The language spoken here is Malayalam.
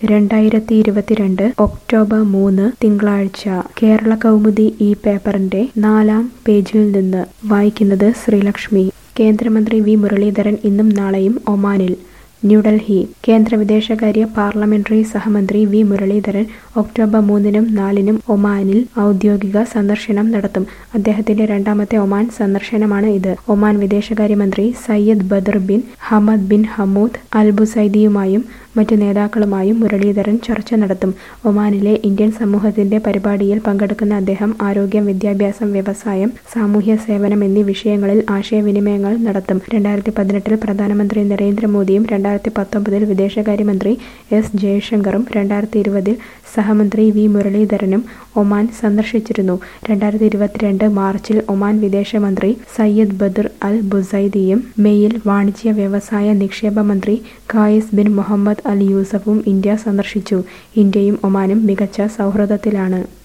രണ്ടായിരത്തി ഇരുപത്തിരണ്ട് ഒക്ടോബർ മൂന്ന് തിങ്കളാഴ്ച കേരള കൗമുദി ഈ പേപ്പറിന്റെ നാലാം പേജിൽ നിന്ന് വായിക്കുന്നത് ശ്രീലക്ഷ്മി കേന്ദ്രമന്ത്രി വി മുരളീധരൻ ഇന്നും നാളെയും ഒമാനിൽ ന്യൂഡൽഹി കേന്ദ്ര വിദേശകാര്യ പാർലമെന്ററി സഹമന്ത്രി വി മുരളീധരൻ ഒക്ടോബർ മൂന്നിനും നാലിനും ഒമാനിൽ ഔദ്യോഗിക സന്ദർശനം നടത്തും അദ്ദേഹത്തിന്റെ രണ്ടാമത്തെ ഒമാൻ സന്ദർശനമാണ് ഇത് ഒമാൻ വിദേശകാര്യമന്ത്രി Sayyid Badr bin Hamad bin Hamood Al ബുസൈദിയുമായും മറ്റു നേതാക്കളുമായും മുരളീധരൻ ചർച്ച നടത്തും ഒമാനിലെ ഇന്ത്യൻ സമൂഹത്തിന്റെ പരിപാടിയിൽ പങ്കെടുക്കുന്ന അദ്ദേഹം ആരോഗ്യം വിദ്യാഭ്യാസം വ്യവസായം സാമൂഹ്യ സേവനം എന്നീ വിഷയങ്ങളിൽ ആശയവിനിമയങ്ങൾ നടത്തും രണ്ടായിരത്തി പതിനെട്ടിൽ പ്രധാനമന്ത്രി നരേന്ദ്രമോദിയും രണ്ടായിരത്തി പത്തൊമ്പതിൽ വിദേശകാര്യമന്ത്രി എസ് ജയശങ്കറും രണ്ടായിരത്തി ഇരുപതിൽ സഹമന്ത്രി വി മുരളീധരനും ഒമാൻ സന്ദർശിച്ചിരുന്നു രണ്ടായിരത്തി ഇരുപത്തിരണ്ട് മാർച്ചിൽ ഒമാൻ വിദേശമന്ത്രി സയ്യദ് ബദർ അൽ ബുസൈദിയും മെയിൽ വാണിജ്യ വ്യവസായ നിക്ഷേപ മന്ത്രി ഖായിസ് ബിൻ മുഹമ്മദ് അൽ യൂസഫും ഇന്ത്യ സന്ദർശിച്ചു ഇന്ത്യയും ഒമാനും മികച്ച സൗഹൃദത്തിലാണ്